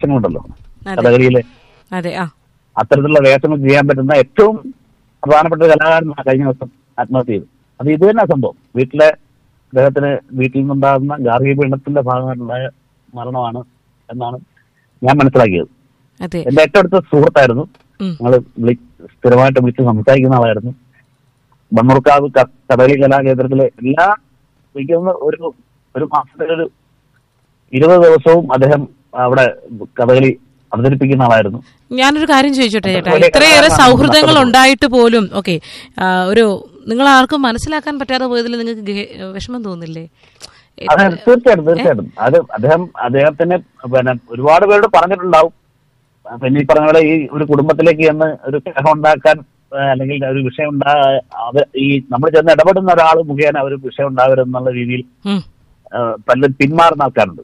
വേഷങ്ങളുണ്ടല്ലോ അതെ കഥകളിയിലെ അതെ ആ അത്തരത്തിലുള്ള വേഷങ്ങൾ ചെയ്യാൻ പറ്റുന്ന ഏറ്റവും പ്രധാനപ്പെട്ട ഒരു കലാകാരനാണ് കഴിഞ്ഞ ദിവസം ആത്മഹത്യ ചെയ്തു അത് ഇത് തന്നെ സംഭവം വീട്ടിലെ അദ്ദേഹത്തിന് വീട്ടിൽ നിന്നുണ്ടാകുന്ന ഗാർഹിക പീഡനത്തിന്റെ ഭാഗമായിട്ടുണ്ടായ മരണമാണ് എന്നാണ് ഞാൻ മനസ്സിലാക്കിയത് അതെ എന്റെ ഏറ്റവും അടുത്ത സുഹൃത്തായിരുന്നു ഉം. ഞങ്ങൾ വിളി സ്ഥിരമായിട്ട് വിളിച്ച് സംസാരിക്കുന്ന ആളായിരുന്നു മണ്ണൂർക്കാവ് ക- കഥകളി കലാകേന്ദ്രത്തിലെ എല്ലാ എനിക്ക് തോന്നുന്നു ഒരു ഒരു മാസത്തിൽ ഒരു ഇരുപത് ദിവസവും അദ്ദേഹം അവിടെ കഥകളി അവതരിപ്പിക്കുന്ന ആളായിരുന്നു ഞാനൊരു കാര്യം ചോദിച്ചോട്ടെ ചേട്ടാ വലിയ ഇത്രയേറെ കലാകാരനാണ് സൗഹൃദങ്ങൾ നഷ്ടപ്പെട്ടത്. ഉണ്ടായിട്ട് പോലും ഓക്കെ ഒരു നിങ്ങൾ ആർക്കും മനസ്സിലാക്കാൻ പറ്റാതെ പോയതിൽ നിങ്ങൾക്ക് ഗേ- വിഷമം തോന്നില്ലേ അതെ തീർച്ചയായിട്ടും തീർച്ചയായിട്ടും അത് അദ്ദേഹം അദ്ദേഹത്തിന് പിന്നെ ഒരുപാട് പേരോട് പറഞ്ഞിട്ടുണ്ടാവും പിന്നെ ഈ പറഞ്ഞ പോലെ ഈ ഒരു കുടുംബത്തിലേക്ക് ചെന്ന് ഒരു കലഹം ഉണ്ടാക്കാൻ ആ, അല്ലെങ്കിൽ ഒരു വിഷയം ഉണ്ടാ അത് ഈ നമ്മൾ ചെന്ന് ഇടപെടുന്ന ഒരാൾ മുഖേന ഒരു വിഷയം ഉണ്ടാവരുതെന്നുള്ള രീതിയിൽ ഉം, ആ, പലരും പിന്മാറുന്ന ആൾക്കാരുണ്ട്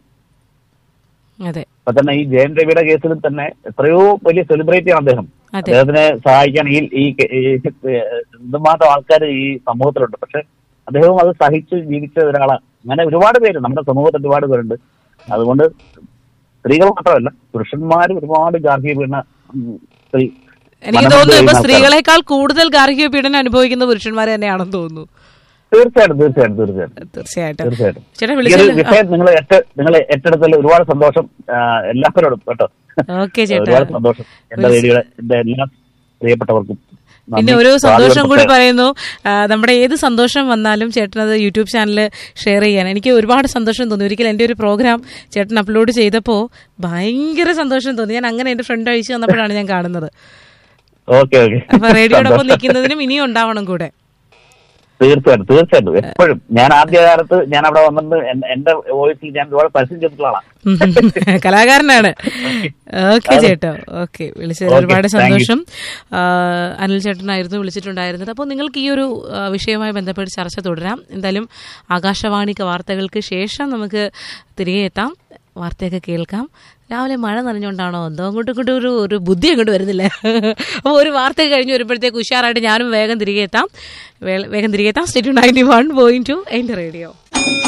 അതെ അപ്പൊ തന്നെ ഈ ജയൻ രവിയുടെ കേസിൽ തന്നെ എത്രയോ വലിയ സെലിബ്രിറ്റിയാണ് അദ്ദേഹം അതെ അദ്ദേഹത്തിനെ സഹായിക്കാൻ ഈ ഈ ഈ എന്തുമാത്രം ആൾക്കാർ ഈ സമൂഹത്തിലുണ്ട് പക്ഷെ അദ്ദേഹവും അത് സഹിച്ച് ജീവിച്ച ഒരാളാണ് അങ്ങനെ ഒരുപാട് പേര് നമ്മുടെ സമൂഹത്തിൽ ഒരുപാട് പേരുണ്ട് അതുകൊണ്ട് സ്ത്രീകൾ മാത്രമല്ല പുരുഷന്മാർ ഒരുപാട് ഗാർഹിക പീഡന ഉം, സ്ത്രീ എനിക്ക് മനം തോന്നുന്നു ഇപ്പൊ ചെയ്യുന്ന ആൾക്കാരാണ്. സ്ത്രീകളെക്കാൾ കൂടുതൽ ഗാർഹിക പീഡനം അനുഭവിക്കുന്ന പുരുഷന്മാർ തന്നെയാണെന്ന് തോന്നുന്നു തീർച്ചയായിട്ടും തീർച്ചയായിട്ടും തീർച്ചയായിട്ടും തീർച്ചയായിട്ടും തീർച്ചയായിട്ടും ചേട്ടാ ഈ ഒരു വിളിച്ചത് വിഷയം നിങ്ങൾ നിങ്ങൾ ഏറ്റെടുത്തതിൽ ഒരുപാട് സന്തോഷം ആ, എല്ലാവരോടും കേട്ടോ ഓക്കെ ചേട്ടാ ഒരുപാട് സന്തോഷം എന്റെ റേഡിയോയുടെ എന്റെ എല്ലാ പ്രിയപ്പെട്ടവർക്കും നന്ദി. പിന്നെ ഒരു സന്തോഷം ആദ്യം കൂടി പ്രത്യേകം. പറയുന്നു ആ, നമ്മുടെ ഏത് സന്തോഷം വന്നാലും ചേട്ടൻ അത് യൂട്യൂബ് ചാനൽ ഷെയർ ചെയ്യാൻ എനിക്ക് ഒരുപാട് സന്തോഷം തോന്നി ഒരിക്കൽ എൻ്റെ ഒരു പ്രോഗ്രാം ചേട്ടൻ അപ്ലോഡ് ചെയ്തപ്പോൾ ഭയങ്കര സന്തോഷം തോന്നി ഞാൻ അങ്ങനെ എൻ്റെ ഫ്രണ്ട് അയച്ചു തന്നപ്പോഴാണ് ഞാൻ കാണുന്നത് ഓക്കെ ഓക്കെ അപ്പൊ റേഡിയോടൊപ്പം നിൽക്കുന്നതിനും ഇനിയും ഉണ്ടാവണം കൂടെ തീർച്ചയായിട്ടും തീർച്ചയായിട്ടും എപ്പോഴും ഞാൻ ആദ്യ കാലത്ത് ഞാൻ അവിടെ വന്നിട്ട് എൻ- എന്റെ വോയിസിൽ ഞാൻ ഒരുപാട് പരസ്യം ചെയ്തിട്ടുള്ള ആളാണ് ഉം. കലാകാരനാണ് ഓക്കെ ചേട്ടോ ഓക്കെ വിളിച്ചതിൽ Okay, ഒരുപാട് thank you. സന്തോഷം ആ, അനിൽ ചേട്ടനായിരുന്നു വിളിച്ചിട്ടുണ്ടായിരുന്നത് അപ്പോൾ നിങ്ങൾക്ക് ഈ ഒരു ആ, വിഷയവുമായി ബന്ധപ്പെട്ട് ചർച്ച തുടരാം എന്തായാലും ആകാശവാണി വാർത്തകൾക്ക് ശേഷം നമുക്ക് തിരികെ എത്താം വാർത്തയൊക്കെ കേൾക്കാം രാവിലെ മഴ നനഞ്ഞുകൊണ്ടാണോ എന്തോ അങ്ങോട്ടും ഇങ്ങോട്ടും ഒരു ഒരു ബുദ്ധി അങ്ങോട്ട് വരുന്നില്ല അപ്പോൾ ഒരു വാർത്ത കഴിഞ്ഞ് വരുമ്പോഴത്തേക്ക് ഉഷാറായിട്ട് ഞാനും വേഗം തിരികെ എത്താം വേ- വേഗം തിരികെ എത്താം state ninety one point two എൻ്റെ റേഡിയോ